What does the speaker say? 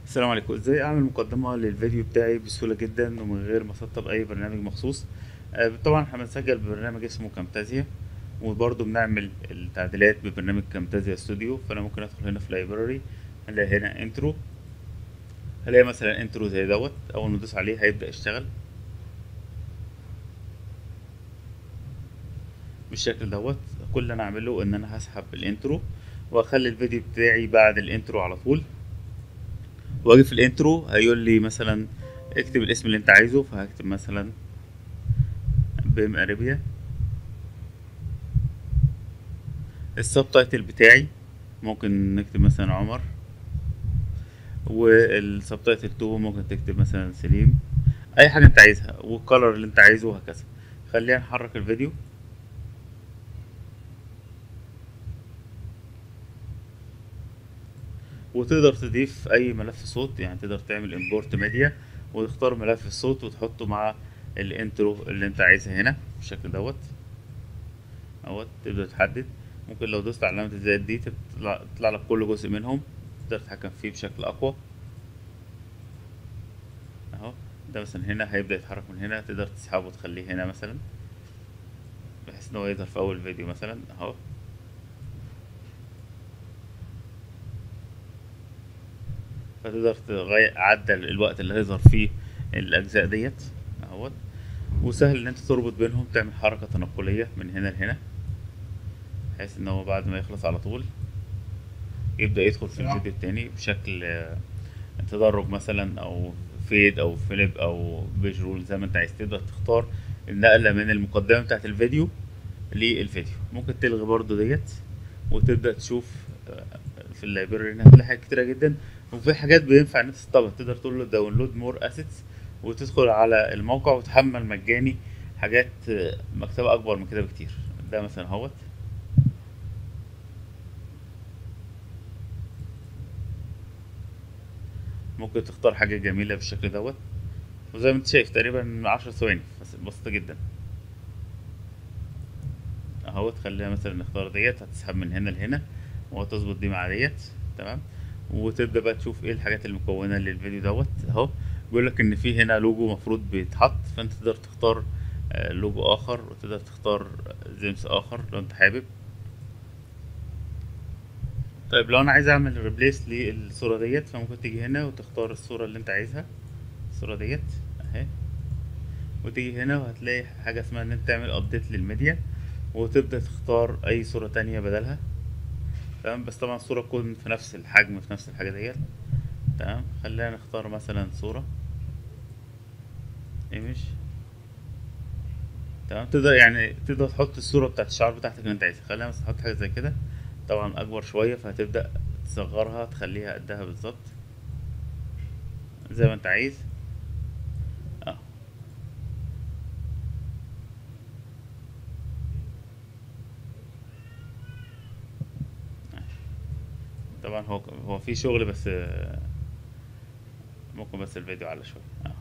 السلام عليكم ازاي اعمل مقدمة للفيديو بتاعي بسهولة جدا ومن غير ما اسطب اي برنامج مخصوص آه، طبعا احنا بنسجل ببرنامج اسمه كامتازيا وبرضه بنعمل التعديلات ببرنامج كامتازيا ستوديو فانا ممكن ادخل هنا في لايبراري هنلاقي هنا انترو هلاقي مثلا انترو زي دوت اول ما ندوس عليه هيبدأ يشتغل بالشكل دوت كل اللي انا اعمله ان انا هسحب الانترو واخلي الفيديو بتاعي بعد الانترو على طول واجي في الانترو هيقول لي مثلا اكتب الاسم اللي انت عايزه فهكتب مثلا بيم اريبيا السب تايتل بتاعي ممكن نكتب مثلا عمر والسب تايتل 2 ممكن تكتب مثلا سليم اي حاجه انت عايزها والكالر اللي انت عايزه وهكذا خلينا نحرك الفيديو وتقدر تضيف اي ملف صوت يعني تقدر تعمل امبورت ميديا وتختار ملف الصوت وتحطه مع الانترو اللي انت عايزها هنا بالشكل دوت اهوت تبدأ تحدد ممكن لو دوست على علامة الزائد دي تطلع, تطلع لك كل جزء منهم تقدر تتحكم فيه بشكل اقوى اهو ده مثلا هنا هيبدأ يتحرك من هنا تقدر تسحبه وتخليه هنا مثلا بحيث ان هو يظهر في اول فيديو مثلا اهو فتقدر تغير عدل الوقت اللي هيظهر فيه الاجزاء ديت اهوت وسهل ان انت تربط بينهم تعمل حركة تنقلية من هنا لهنا بحيث ان هو بعد ما يخلص على طول يبدأ يدخل في الفيديو التاني بشكل آه، تدرج مثلا او فيد او فيليب او بيج رول زي ما انت عايز تقدر تختار النقلة من المقدمة بتاعت الفيديو للفيديو ممكن تلغي برضو ديت وتبدأ تشوف آه، في اللايبراري هنا هتلاقي حاجات كتيرة جدا وفي حاجات بينفع ان انت تسطبها تقدر تقول له داونلود مور اسيتس وتدخل على الموقع وتحمل مجاني حاجات آه، مكتبة اكبر من كده بكتير ده مثلا اهوت ممكن تختار حاجة جميلة بالشكل دوت وزي ما انت شايف تقريبا عشر ثواني بس بسيطة جدا اهوت خلينا مثلا نختار ديت هتسحب من هنا لهنا وتظبط دي مع ديت تمام وتبدا بقى تشوف ايه الحاجات المكونه للفيديو دوت اهو بيقول لك ان في هنا لوجو مفروض بيتحط فانت تقدر تختار آه، لوجو اخر وتقدر تختار زيمس اخر لو انت حابب طيب لو انا عايز اعمل ريبليس للصوره ديت فممكن تيجي هنا وتختار الصوره اللي انت عايزها الصوره ديت اهي وتيجي هنا وهتلاقي حاجه اسمها ان انت تعمل ابديت للميديا وتبدا تختار اي صوره تانية بدلها تمام بس طبعا الصورة تكون في نفس الحجم في نفس الحاجة ديت تمام خلينا نختار مثلا صورة ايمج تمام تقدر يعني تقدر تحط الصورة بتاعت الشعار بتاعتك اللي انت عايزها خلينا مثلا نحط حاجة زي كده طبعا اكبر شوية فهتبدأ تصغرها تخليها قدها بالظبط زي ما انت عايز اه طبعا هو هو في شغل بس آه، ممكن بس الفيديو على شوية اه